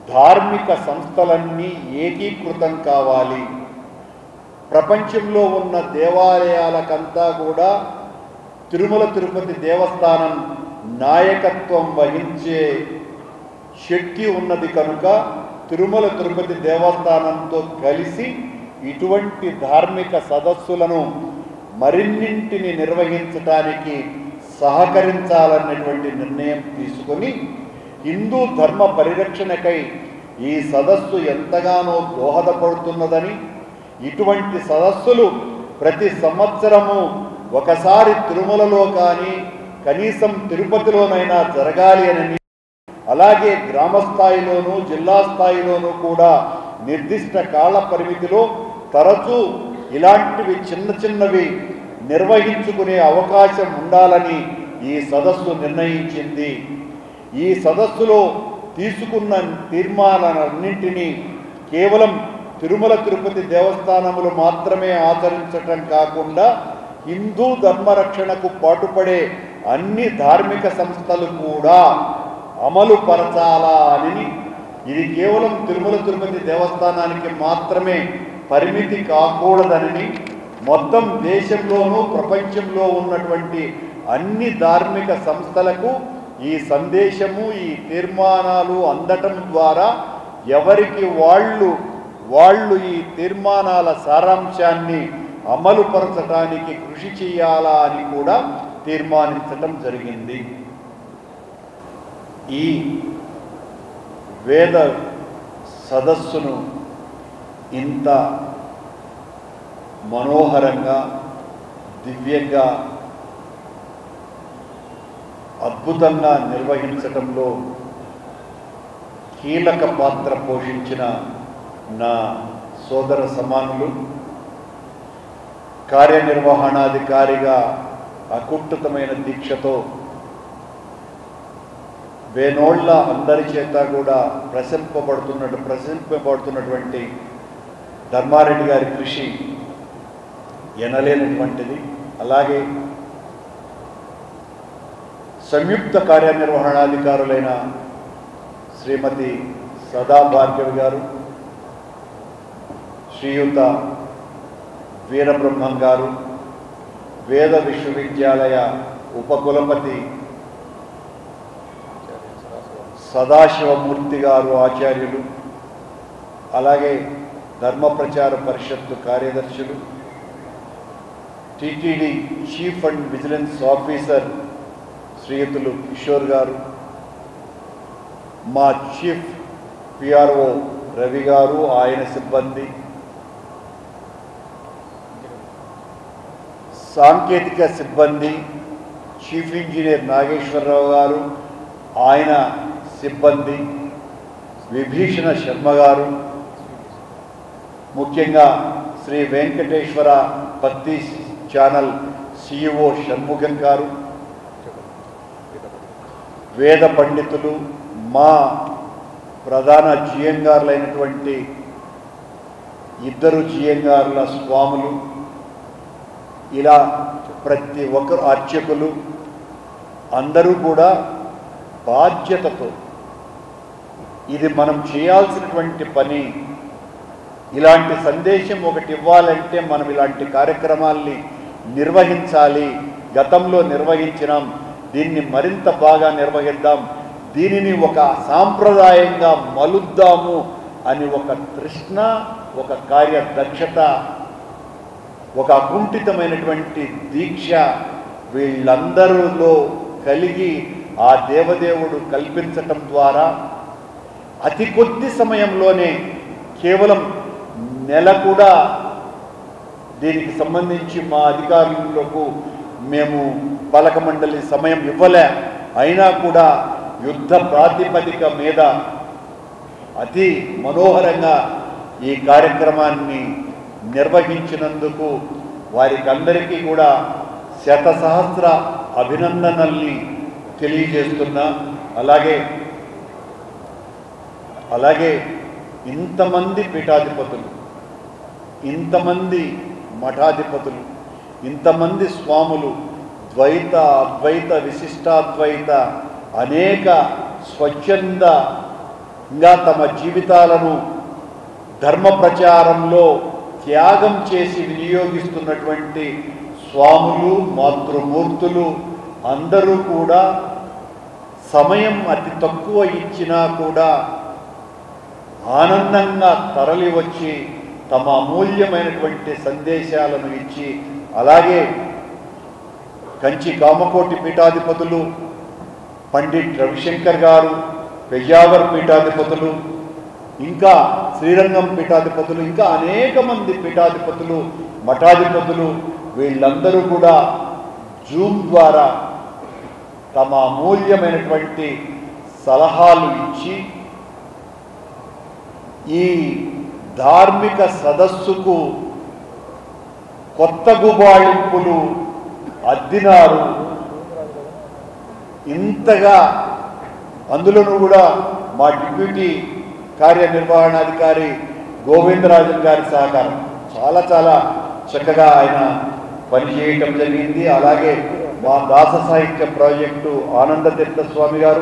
ధార్మిక సంస్థలన్నీ ఏకీకృతం కావాలి ప్రపంచంలో ఉన్న దేవాలయాలకంతా కూడా తిరుమల తిరుపతి దేవస్థానం నాయకత్వం వహించే శక్తి ఉన్నది కనుక తిరుమల తిరుపతి దేవస్థానంతో కలిసి ఇటువంటి ధార్మిక సదస్సులను మరిన్నింటిని నిర్వహించటానికి సహకరించాలన్నటువంటి నిర్ణయం తీసుకొని హిందూ ధర్మ పరిరక్షణకై ఈ సదస్సు ఎంతగానో దోహదపడుతున్నదని ఇటువంటి సదస్సులు ప్రతి సంవత్సరము ఒకసారి తిరుమలలో కానీ కనీసం తిరుపతిలోనైనా జరగాలి అని అలాగే గ్రామ స్థాయిలోనూ జిల్లా స్థాయిలోనూ కూడా నిర్దిష్ట కాల పరిమితిలో తరచూ ఇలాంటివి చిన్న చిన్నవి నిర్వహించుకునే అవకాశం ఉండాలని ఈ సదస్సు నిర్ణయించింది ఈ సదస్సులో తీసుకున్న తీర్మానాలన్నింటినీ కేవలం తిరుమల తిరుపతి దేవస్థానములు మాత్రమే ఆచరించటం కాకుండా హిందూ ధర్మరక్షణకు పాటుపడే అన్ని ధార్మిక సంస్థలు కూడా అమలు పరచాలా అని ఇది కేవలం తిరుమల తిరుపతి దేవస్థానానికి మాత్రమే పరిమితి కాకూడదని మొత్తం దేశంలోనూ ప్రపంచంలో ఉన్నటువంటి అన్ని ధార్మిక సంస్థలకు ఈ సందేశము ఈ తీర్మానాలు అందటం ద్వారా ఎవరికి వాళ్ళు వాళ్ళు ఈ తీర్మానాల సారాంశాన్ని అమలుపరచడానికి కృషి చేయాలా అని కూడా తీర్మానించటం జరిగింది ఈ వేద సదస్సును ఇంత మనోహరంగా దివ్యంగా అద్భుతంగా నిర్వహించటంలో కీలక పాత్ర పోషించిన నా సోదర సమానులు కార్యనిర్వహణాధికారిగా అకుంఠితమైన దీక్షతో వేనోళ్ల అందరి చేత కూడా ప్రశంపబడుతున్నట్టు ప్రశంపబడుతున్నటువంటి ధర్మారెడ్డి గారి కృషి ఎనలేనటువంటిది అలాగే సంయుక్త కార్యనిర్వహణాధికారులైన శ్రీమతి సదా భార్గవి గారు శ్రీయుత వీరబ్రహ్మం గారు వేద విశ్వవిద్యాలయ ఉపకులపతి సదాశివమూర్తి గారు ఆచార్యులు అలాగే ధర్మ ప్రచార పరిషత్తు కార్యదర్శులు TTD chief and vigilance officer శ్రీయుతులు కిషోర్ గారు మా చీఫ్ పిఆర్ఓ రవి గారు ఆయన సిబ్బంది సాంకేతిక సిబ్బంది చీఫ్ ఇంజనీర్ నాగేశ్వరరావు గారు ఆయన సిబ్బంది విభీషణ శర్మ గారు ముఖ్యంగా శ్రీ వెంకటేశ్వర భక్తి ఛానల్ సిఇఓ షణ్ముఖం గారు వేద పండితులు మా ప్రధాన జియంగారులైనటువంటి ఇద్దరు జియంగారుల స్వాములు ఇలా ప్రతి ఒక్కరు అర్చకులు అందరూ కూడా బాధ్యతతో ఇది మనం చేయాల్సినటువంటి పని ఇలాంటి సందేశం ఒకటి ఇవ్వాలంటే మనం ఇలాంటి కార్యక్రమాల్ని నిర్వహించాలి గతంలో నిర్వహించినాం దీన్ని మరింత బాగా నిర్వహిద్దాం దీనిని ఒక సాంప్రదాయంగా మలుద్దాము అని ఒక తృష్ణ ఒక కార్యదక్షత ఒక అకుంఠితమైనటువంటి దీక్ష వీళ్ళందరిలో కలిగి ఆ దేవదేవుడు కల్పించటం ద్వారా అతి కొద్ది సమయంలోనే కేవలం నెల కూడా దీనికి సంబంధించి మా అధికారులకు మేము పాలక మండలి సమయం ఇవ్వలే అయినా కూడా యుద్ధ ప్రాతిపదిక మీద అతి మనోహరంగా ఈ కార్యక్రమాన్ని నిర్వహించినందుకు వారికి అందరికీ కూడా శత సహస్ర అభినందనల్ని తెలియజేస్తున్నా అలాగే అలాగే ఇంతమంది పీఠాధిపతులు ఇంతమంది మఠాధిపతులు ఇంతమంది స్వాములు ద్వైత అద్వైత విశిష్టాద్వైత అనేక స్వచ్ఛంద ఇంకా తమ జీవితాలను ధర్మ ప్రచారంలో త్యాగం చేసి వినియోగిస్తున్నటువంటి స్వాములు మాతృమూర్తులు అందరూ కూడా సమయం అతి తక్కువ ఇచ్చినా కూడా ఆనందంగా తరలి వచ్చి తమ అమూల్యమైనటువంటి సందేశాలను ఇచ్చి అలాగే కంచి కామకోటి పీఠాధిపతులు పండిట్ రవిశంకర్ గారు పెజావర్ పీఠాధిపతులు ఇంకా శ్రీరంగం పీఠాధిపతులు ఇంకా అనేక మంది పీఠాధిపతులు మఠాధిపతులు వీళ్ళందరూ కూడా జూమ్ ద్వారా తమ అమూల్యమైనటువంటి సలహాలు ఇచ్చి ఈ ధార్మిక సదస్సుకు కొత్త గుబాళింపులు అద్దినారు ఇంతగా అందులోనూ కూడా మా డిప్యూటీ కార్యనిర్వహణాధికారి గోవిందరాజన్ గారి సహకారం చాలా చాలా చక్కగా ఆయన పనిచేయటం జరిగింది అలాగే మా దాస సాహిత్య ప్రాజెక్టు ఆనందతీర్థ స్వామి గారు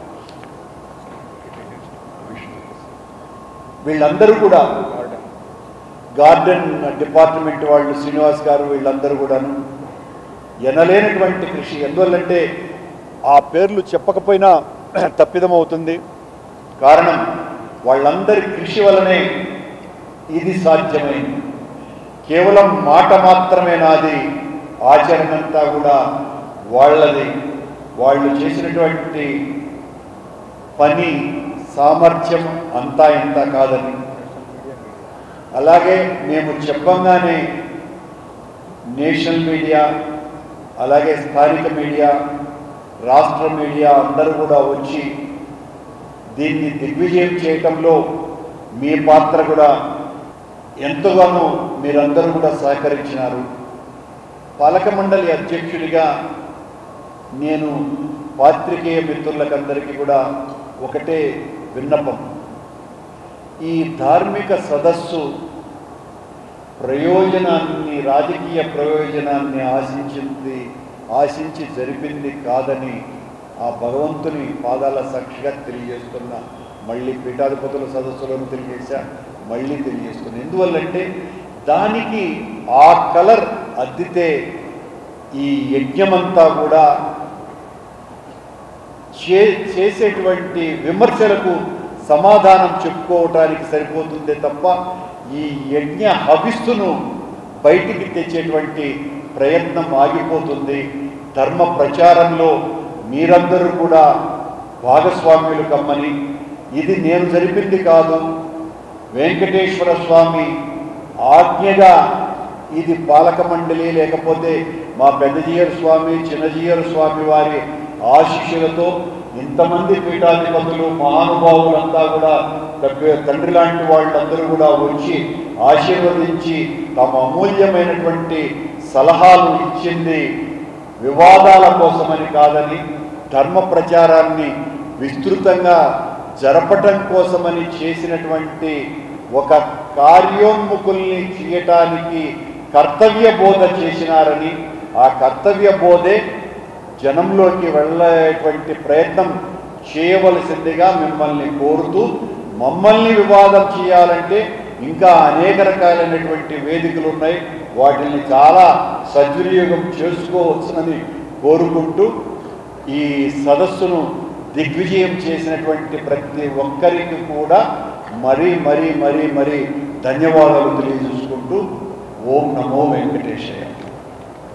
వీళ్ళందరూ కూడా గార్డెన్ డిపార్ట్మెంట్ వాళ్ళు శ్రీనివాస్ గారు వీళ్ళందరూ కూడాను ఎనలేనటువంటి కృషి ఎందువల్లంటే ఆ పేర్లు చెప్పకపోయినా తప్పిదమవుతుంది కారణం వాళ్ళందరి కృషి వలనే ఇది సాధ్యమైంది కేవలం మాట మాత్రమే నాది ఆచరణ అంతా కూడా వాళ్ళది వాళ్ళు చేసినటువంటి పని సామర్థ్యం అంతా ఇంత కాదని అలాగే మేము చెప్పంగానే నేషనల్ మీడియా అలాగే స్థానిక మీడియా రాష్ట్ర మీడియా అందరూ కూడా వచ్చి దీన్ని దిగ్విజయం చేయటంలో మీ పాత్ర కూడా ఎంతగానో మీరందరూ కూడా సహకరించినారు పాలక మండలి అధ్యక్షుడిగా నేను పాత్రికేయ మిత్రులకందరికీ కూడా ఒకటే విన్నపం ఈ ధార్మిక సదస్సు ప్రయోజనాన్ని రాజకీయ ప్రయోజనాన్ని ఆశించింది ఆశించి జరిపింది కాదని ఆ భగవంతుని పాదాల సాక్షిగా తెలియజేస్తున్నా మళ్ళీ పీఠాధిపతుల సదస్సులను తెలియజేశా మళ్ళీ తెలియజేస్తున్నా ఎందువల్లంటే దానికి ఆ కలర్ అద్దితే ఈ యజ్ఞమంతా కూడా చే చేసేటువంటి విమర్శలకు సమాధానం చెప్పుకోవటానికి సరిపోతుందే తప్ప ఈ యజ్ఞ హవిస్సును బయటికి తెచ్చేటువంటి ప్రయత్నం ఆగిపోతుంది ధర్మ ప్రచారంలో మీరందరూ కూడా భాగస్వామ్యులు కమ్మని ఇది నేను జరిపింది కాదు వెంకటేశ్వర స్వామి ఆజ్ఞగా ఇది పాలక మండలి లేకపోతే మా పెద్దజీయర్ స్వామి చిన్నజీయర్ స్వామి వారి ఆశీస్సులతో ఇంతమంది పీఠాధిపతులు మహానుభావులంతా కూడా తగ్గ- తండ్రి లాంటి వాళ్ళందరూ కూడా వచ్చి ఆశీర్వదించి తమ అమూల్యమైనటువంటి సలహాలు ఇచ్చింది వివాదాల కోసమని కాదని ధర్మ ప్రచారాన్ని విస్తృతంగా జరపటం కోసమని చేసినటువంటి ఒక కార్యోన్ముఖుల్ని చేయటానికి కర్తవ్య బోధ చేసినారని ఆ కర్తవ్య బోధే జనంలోకి వెళ్ళేటువంటి ప్రయత్నం చేయవలసిందిగా మిమ్మల్ని కోరుతూ మమ్మల్ని వివాదం చేయాలంటే ఇంకా అనేక రకాలైనటువంటి వేదికలు ఉన్నాయి వాటిని చాలా సద్వినియోగం చేసుకోవచ్చునని కోరుకుంటూ ఈ సదస్సును దిగ్విజయం చేసినటువంటి ప్రతి ఒక్కరికి కూడా మరీ మరీ మరీ మరీ ధన్యవాదాలు తెలియజేసుకుంటూ ఓం నమో వెంకటేశయ్య